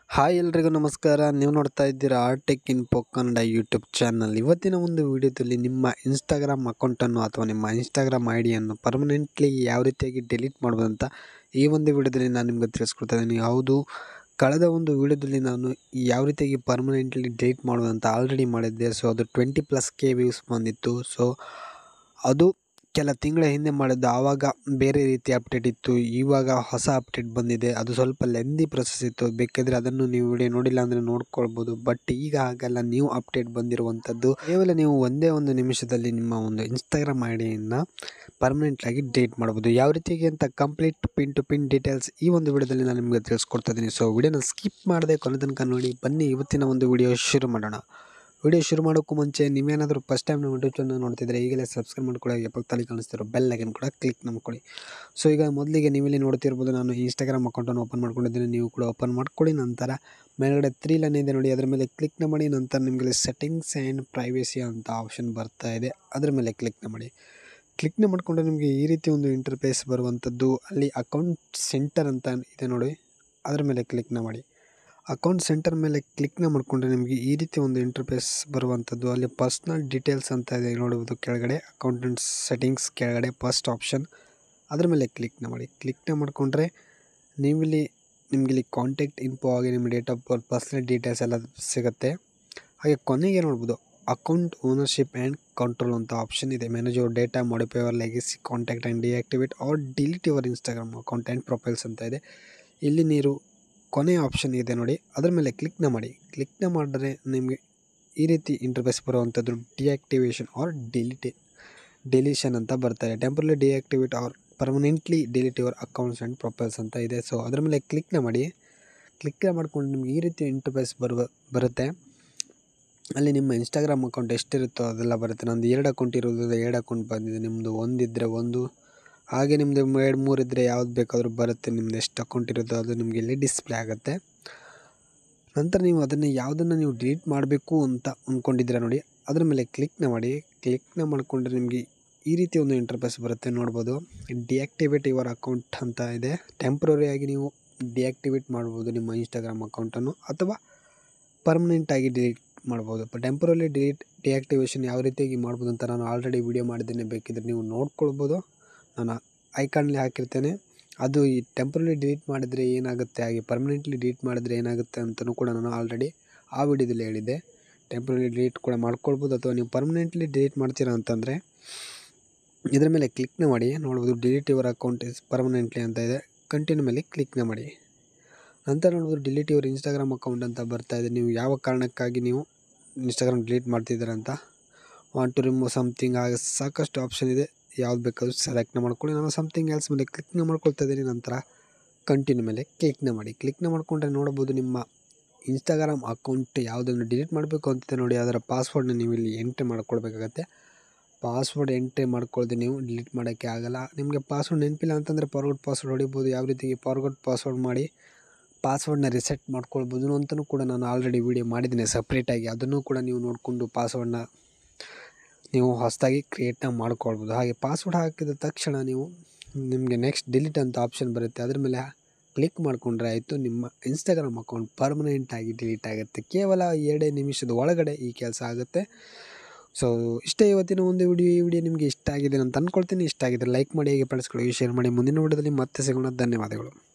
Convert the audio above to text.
hi ಎಲ್ರಿಗೂ ನಮಸ್ಕಾರ ನೀವು ನೋಡ್ತಾ ಇದ್ದೀರಾ Artech Info Kannada YouTube channel ಇವತ್ತಿನ ಒಂದು ವಿಡಿಯೋದಲ್ಲಿ ನಿಮ್ಮ ಇನ್ಸ್ಟಾಗ್ರಾಮ್ ಅಕೌಂಟನ್ನು ಅಥವಾ ನಿಮ್ಮ ಇನ್ಸ್ಟಾಗ್ರಾಮ್ ಐ ಡಿಯನ್ನು ಪರ್ಮನೆಂಟ್ಲಿ ಯಾವ ರೀತಿಯಾಗಿ ಡಿಲೀಟ್ ಮಾಡೋದು ಅಂತ ಈ ಒಂದು ವಿಡಿಯೋದಲ್ಲಿ ನಾನು ನಿಮಗೆ ತಿಳಿಸ್ಕೊಡ್ತಾ ಇದ್ದೀನಿ ಯಾವುದು ಕಳೆದ ಒಂದು ವಿಡಿಯೋದಲ್ಲಿ ನಾನು ಯಾವ ರೀತಿಯಾಗಿ ಪರ್ಮನೆಂಟ್ಲಿ ಡಿಲೀಟ್ ಮಾಡೋದು ಅಂತ ಆಲ್ರೆಡಿ ಮಾಡಿದ್ದೆ ಸೊ ಅದು ಟ್ವೆಂಟಿ ಪ್ಲಸ್ ಕೆ ವ್ಯೂಸ್ ಬಂದಿತ್ತು ಸೊ ಅದು ಕೆಲ ತಿಂಗಳ ಹಿಂದೆ ಮಾಡಿದ್ದು ಆವಾಗ ಬೇರೆ ರೀತಿ ಅಪ್ಡೇಟ್ ಇತ್ತು ಇವಾಗ ಹೊಸ ಅಪ್ಡೇಟ್ ಬಂದಿದೆ ಅದು ಸ್ವಲ್ಪ ಲೆಂದಿ ಪ್ರೊಸೆಸ್ ಇತ್ತು ಬೇಕಾದರೆ ಅದನ್ನು ನೀವು ವಿಡಿಯೋ ನೋಡಿಲ್ಲ ಅಂದರೆ ನೋಡ್ಕೊಳ್ಬೋದು ಬಟ್ ಈಗ ಹಾಗಲ್ಲ ನ್ಯೂ ಅಪ್ಡೇಟ್ ಬಂದಿರುವಂಥದ್ದು ಕೇವಲ ನೀವು ಒಂದೇ ಒಂದು ನಿಮಿಷದಲ್ಲಿ ನಿಮ್ಮ ಒಂದು ಇನ್ಸ್ಟಾಗ್ರಾಮ್ ಐ ಡಿಯನ್ನು ಪರ್ಮನೆಂಟ್ಲಾಗಿ ಡಿಲೀಟ್ ಮಾಡ್ಬೋದು ಯಾವ ರೀತಿಯಾಗಿ ಅಂತ complete pin to pin details ಈ ಒಂದು ವಿಡಿಯೋದಲ್ಲಿ ನಾನು ನಿಮಗೆ ತಿಳಿಸ್ಕೊಡ್ತಾ ಇದ್ದೀನಿ ಸೊ ವಿಡಿಯೋನ ಸ್ಕಿಪ್ ಮಾಡದೆ ಕೊನೆ ತನಕ ನೋಡಿ ಬನ್ನಿ ಇವತ್ತಿನ ಒಂದು ವಿಡಿಯೋ ಶುರು ಮಾಡೋಣ ವಿಡಿಯೋ ಶುರು ಮಾಡೋಕ್ಕೂ ಮುಂಚೆ ನೀವೇನಾದರೂ ಫಸ್ಟ್ ಟೈಮ್ ನಮ್ಮ ಯೂಟ್ಯೂಬ್ ಚಾನಲ್ ನೋಡ್ತಿದ್ರೆ ಈಗಲೇ ಸಬ್ಸ್ಕ್ರೈಬ್ ಮಾಡ್ಕೊಳ್ಳಿ ಪಕ್ಕದಲ್ಲಿ ಕಾಣಿಸ್ತಿರೋ ಬೆಲ್ ಐಕನ್ ಕೂಡ ಕ್ಲಿಕ್ ಮಾಡ್ಕೊಳ್ಳಿ ಸೊ ಈಗ ಮೊದಲಿಗೆ ನೀವಿಲ್ಲಿ ನೋಡ್ತಿರ್ಬೋದು ನಾನು ಇನ್ಸ್ಟಾಗ್ರಾಮ್ ಅಕೌಂಟನ್ನು ಓಪನ್ ಮಾಡ್ಕೊಂಡಿದ್ದೀನಿ ನೀವು ಕೂಡ ಓಪನ್ ಮಾಡ್ಕೊಳ್ಳಿ ನಂತರ ಮೇಲ್ಗಡೆ ತ್ರೀ ಲೈನ್ ಇದೆ ನೋಡಿ ಅದರ ಮೇಲೆ ಕ್ಲಿಕ್ನ ಮಾಡಿ ನಂತರ ನಿಮಗೆ ಸೆಟ್ಟಿಂಗ್ಸ್ ಆ್ಯಂಡ್ ಪ್ರೈವೇಸಿ ಅಂತ ಆಪ್ಷನ್ ಬರ್ತಾ ಇದೆ ಅದರ ಮೇಲೆ ಕ್ಲಿಕ್ನ ಮಾಡಿ ಕ್ಲಿಕ್ನ ಮಾಡಿಕೊಂಡ್ರೆ ನಿಮಗೆ ಈ ರೀತಿ ಒಂದು ಇಂಟರ್ಫೇಸ್ ಬರುವಂಥದ್ದು ಅಲ್ಲಿ ಅಕೌಂಟ್ ಸೆಂಟರ್ ಅಂತ ಇದೆ ನೋಡಿ ಅದರ ಮೇಲೆ ಕ್ಲಿಕ್ನ ಮಾಡಿ ಅಕೌಂಟ್ ಸೆಂಟರ್ ಮೇಲೆ ಕ್ಲಿಕ್ನ ಮಾಡಿಕೊಂಡ್ರೆ ನಿಮಗೆ ಈ ರೀತಿ ಒಂದು ಇಂಟರ್ಫೇಸ್ ಬರುವಂಥದ್ದು ಅಲ್ಲಿ ಪರ್ಸ್ನಲ್ ಡೀಟೇಲ್ಸ್ ಅಂತ ಇದೆ ನೋಡುವುದು ಕೆಳಗಡೆ ಅಕೌಂಟೆಂಟ್ ಸೆಟ್ಟಿಂಗ್ಸ್ ಕೆಳಗಡೆ ಫಸ್ಟ್ ಆಪ್ಷನ್ ಅದರ ಮೇಲೆ ಕ್ಲಿಕ್ನ ಮಾಡಿ ಕ್ಲಿಕ್ನ ಮಾಡಿಕೊಂಡ್ರೆ ನೀವಿಲ್ಲಿ ನಿಮಗೆ ಇಲ್ಲಿ ಕಾಂಟ್ಯಾಕ್ಟ್ ಇನ್ಫೋ ಆಗಿ ನಿಮ್ಮ date of birth personal details ಎಲ್ಲ ಸಿಗುತ್ತೆ ಹಾಗೆ ಕೊನೆಗೆ ನೋಡ್ಬೋದು ಅಕೌಂಟ್ ಓನರ್ಶಿಪ್ ಆ್ಯಂಡ್ ಕಂಟ್ರೋಲ್ ಅಂತ ಆಪ್ಷನ್ ಇದೆ manage your data modify your legacy contact and deactivate or delete your Instagram account and profiles ಅಂತ ಇದೆ ಇಲ್ಲಿ ನೀರು ಕೊನೆಯ ಆಪ್ಷನ್ ಇದೆ ನೋಡಿ ಅದರ ಮೇಲೆ ಕ್ಲಿಕ್ನ ಮಾಡಿ ಕ್ಲಿಕ್ನ ಮಾಡಿದ್ರೆ ನಿಮಗೆ ಈ ರೀತಿ ಇಂಟರ್ಫೇಸ್ ಬರುವಂಥದ್ದು ಡಿಆಕ್ಟಿವೇಷನ್ ಆರ್ ಡಿಲಿಟಿ ಡಿಲೀಷನ್ ಅಂತ ಬರ್ತಾರೆ temporarily deactivate or permanently delete your accounts and profiles ಅಂತ ಇದೆ ಸೊ ಅದರ ಮೇಲೆ ಕ್ಲಿಕ್ನ ಮಾಡಿ ಕ್ಲಿಕ್ನ ಮಾಡ್ಕೊಂಡು ನಿಮ್ಗೆ ಈ ರೀತಿ ಇಂಟರ್ಫೇಸ್ ಬರುವ ಬರುತ್ತೆ ಅಲ್ಲಿ ನಿಮ್ಮ ಇನ್ಸ್ಟಾಗ್ರಾಮ್ ಅಕೌಂಟ್ ಎಷ್ಟಿರುತ್ತೋ ಅದೆಲ್ಲ ಬರುತ್ತೆ ನಂದು ಎರಡು ಅಕೌಂಟ್ ಇರೋದು ಎರಡು ಅಕೌಂಟ್ ಬಂದಿದೆ ನಿಮ್ಮದು ಒಂದಿದ್ದರೆ ಒಂದು ಹಾಗೆ ನಿಮ್ಮದು ಎರಡು ಮೂರು ಇದ್ದರೆ ಯಾವ್ದು ಬೇಕಾದರೂ ಬರುತ್ತೆ ನಿಮ್ದು ಎಷ್ಟು ಅಕೌಂಟ್ ಇರುತ್ತೋ ಅದು ನಿಮಗೆ ಇಲ್ಲಿ ಡಿಸ್ಪ್ಲೇ ಆಗುತ್ತೆ ನಂತರ ನೀವು ಅದನ್ನು ಯಾವುದನ್ನು ನೀವು ಡಿಲೀಟ್ ಮಾಡಬೇಕು ಅಂತ ಅಂದ್ಕೊಂಡಿದ್ದೀರಾ ನೋಡಿ ಅದರ ಮೇಲೆ ಕ್ಲಿಕ್ನ ಮಾಡಿ ಕ್ಲಿಕ್ನ ಮಾಡಿಕೊಂಡ್ರೆ ನಿಮಗೆ ಈ ರೀತಿ ಒಂದು ಇಂಟರ್ಫೇಸ್ ಬರುತ್ತೆ ನೋಡ್ಬೋದು ಡಿಆಕ್ಟಿವೇಟ್ ಯುವರ್ ಅಕೌಂಟ್ ಅಂತ ಇದೆ ಟೆಂಪ್ರರಿ ಆಗಿ ನೀವು ಡಿಆಕ್ಟಿವೇಟ್ ಮಾಡ್ಬೋದು ನಿಮ್ಮ ಇನ್ಸ್ಟಾಗ್ರಾಮ್ ಅಕೌಂಟನ್ನು ಅಥವಾ ಪರ್ಮನೆಂಟಾಗಿ ಡಿಲೀಟ್ ಮಾಡ್ಬೋದು ಟೆಂಪ್ರರಿ ಡಿಲೀಟ್ ಡಿಆಕ್ಟಿವೇಷನ್ ಯಾವ ರೀತಿಯಾಗಿ ಮಾಡ್ಬೋದು ಅಂತ ನಾನು ಆಲ್ರೆಡಿ ವಿಡಿಯೋ ಮಾಡಿದ್ದೇನೆ ಬೇಕಿದ್ರೆ ನೀವು ನೋಡ್ಕೊಳ್ಬೋದು ನಾನು ಐಕಾನ್ಲಿ ಹಾಕಿರ್ತೇನೆ ಅದು ಈ ಟೆಂಪ್ರರಿ ಡಿಲೀಟ್ ಮಾಡಿದರೆ ಏನಾಗುತ್ತೆ ಹಾಗೆ ಪರ್ಮನೆಂಟ್ಲಿ ಡಿಲೀಟ್ ಮಾಡಿದರೆ ಏನಾಗುತ್ತೆ ಅಂತಲೂ ಕೂಡ ನಾನು ಆಲ್ರೆಡಿ ಆ ವಿಡಿಯೋದಲ್ಲಿ ಹೇಳಿದ್ದೆ ಟೆಂಪ್ರರಿ ಡಿಲೀಟ್ ಕೂಡ ಮಾಡ್ಕೊಳ್ಬೋದು ಅಥವಾ ನೀವು ಪರ್ಮನೆಂಟ್ಲಿ ಡಿಲೀಟ್ ಮಾಡ್ತೀರಾ ಅಂತಂದರೆ ಇದರ ಮೇಲೆ ಕ್ಲಿಕ್ನ ಮಾಡಿ ನೋಡ್ಬೋದು delete your account is permanently ಅಂತ ಇದೆ ಕಂಟಿನ್ಯೂ ಮೇಲೆ ಕ್ಲಿಕ್ನ ಮಾಡಿ ನಂತರ ನೋಡ್ಬೋದು ಡಿಲೀಟ್ ಯುವರ್ ಇನ್ಸ್ಟಾಗ್ರಾಮ್ ಅಕೌಂಟ್ ಅಂತ ಬರ್ತಾ ಇದೆ ನೀವು ಯಾವ ಕಾರಣಕ್ಕಾಗಿ ನೀವು ಇನ್ಸ್ಟಾಗ್ರಾಮ್ ಡಿಲೀಟ್ ಮಾಡ್ತಿದ್ದೀರ ಅಂತ ವಾಂಟ್ ಟು ರಿಮೂವ್ ಸಮಥಿಂಗ್ ಹಾಗೆ ಸಾಕಷ್ಟು ಆಪ್ಷನ್ ಇದೆ ಯಾವ್ದು ಬೇಕಾದ್ರೂ ಸೆಲೆಕ್ಟ್ನ ಮಾಡ್ಕೊಳ್ಳಿ ನಾನು ಸಮಥಿಂಗ್ ಎಲ್ಸ್ ಮೇಲೆ ಕ್ಲಿಕ್ನ ಮಾಡ್ಕೊಳ್ತಾ ಇದ್ದೀನಿ ನಂತರ ಕಂಟಿನ್ಯೂ ಮೇಲೆ ಕ್ಲಿಕ್ನ ಮಾಡಿ ಕ್ಲಿಕ್ನ ಮಾಡಿಕೊಂಡ್ರೆ ನೋಡ್ಬೋದು ನಿಮ್ಮ ಇನ್ಸ್ಟಾಗ್ರಾಮ್ ಅಕೌಂಟ್ ಯಾವುದನ್ನು ಡಿಲೀಟ್ ಮಾಡಬೇಕು ಅಂತಿದೆ ನೋಡಿ ಅದರ ಪಾಸ್ವರ್ಡ್ನ ನೀವು ಇಲ್ಲಿ ಎಂಟ್ರಿ ಮಾಡ್ಕೊಳ್ಬೇಕಾಗತ್ತೆ ಪಾಸ್ವರ್ಡ್ ಎಂಟ್ರಿ ಮಾಡ್ಕೊಳ್ದೆ ನೀವು ಡಿಲೀಟ್ ಮಾಡೋಕ್ಕೆ ಆಗಲ್ಲ ನಿಮಗೆ ಪಾಸ್ವರ್ಡ್ ನೆನಪಿಲ್ಲ ಅಂತಂದರೆ ಫಾರ್ವರ್ಡ್ ಪಾಸ್ವರ್ಡ್ ಹೊಡಿಬೋದು ಯಾವ ರೀತಿ ಫಾರ್ವರ್ಡ್ ಪಾಸ್ವರ್ಡ್ ಮಾಡಿ ಪಾಸ್ವರ್ಡ್ನ ರಿಸೆಟ್ ಮಾಡ್ಕೊಳ್ಬೋದು ಅಂತಲೂ ಕೂಡ ನಾನು ಆಲ್ರೆಡಿ ವೀಡಿಯೋ ಮಾಡಿದ್ದೀನಿ ಸಪ್ರೇಟಾಗಿ ಅದನ್ನು ಕೂಡ ನೀವು ನೋಡಿಕೊಂಡು ಪಾಸ್ವರ್ಡ್ನ ನೀವು ಹೊಸದಾಗಿ ಕ್ರಿಯೇಟ್ನ ಮಾಡ್ಕೊಳ್ಬೋದು ಹಾಗೆ ಪಾಸ್ವರ್ಡ್ ಹಾಕಿದ ತಕ್ಷಣ ನೀವು ನಿಮಗೆ ನೆಕ್ಸ್ಟ್ ಡಿಲೀಟ್ ಅಂತ ಆಪ್ಷನ್ ಬರುತ್ತೆ ಅದ್ರ ಮೇಲೆ ಕ್ಲಿಕ್ ಮಾಡಿಕೊಂಡ್ರೆ ಆಯಿತು ನಿಮ್ಮ ಇನ್ಸ್ಟಾಗ್ರಾಮ್ ಅಕೌಂಟ್ ಪರ್ಮನೆಂಟಾಗಿ ಡಿಲೀಟ್ ಆಗುತ್ತೆ ಕೇವಲ ಎರಡೇ ನಿಮಿಷದ ಒಳಗಡೆ ಈ ಕೆಲಸ ಆಗುತ್ತೆ ಸೊ ಇಷ್ಟೇ ಇವತ್ತಿನ ಒಂದು ವಿಡಿಯೋ ಈ ವಿಡಿಯೋ ನಿಮಗೆ ಇಷ್ಟ ಆಗಿದೆ ಅಂತ ಅಂದ್ಕೊಳ್ತೀನಿ ಇಷ್ಟ ಆಗಿದೆ ಲೈಕ್ ಮಾಡಿ ಹೇಗೆ ಪಡಿಸ್ಕೊಳ್ಳಿ ಶೇರ್ ಮಾಡಿ ಮುಂದಿನ ವಿಡಿಯೋದಲ್ಲಿ ಮತ್ತೆ ಸಿಗೋಣ ಧನ್ಯವಾದಗಳು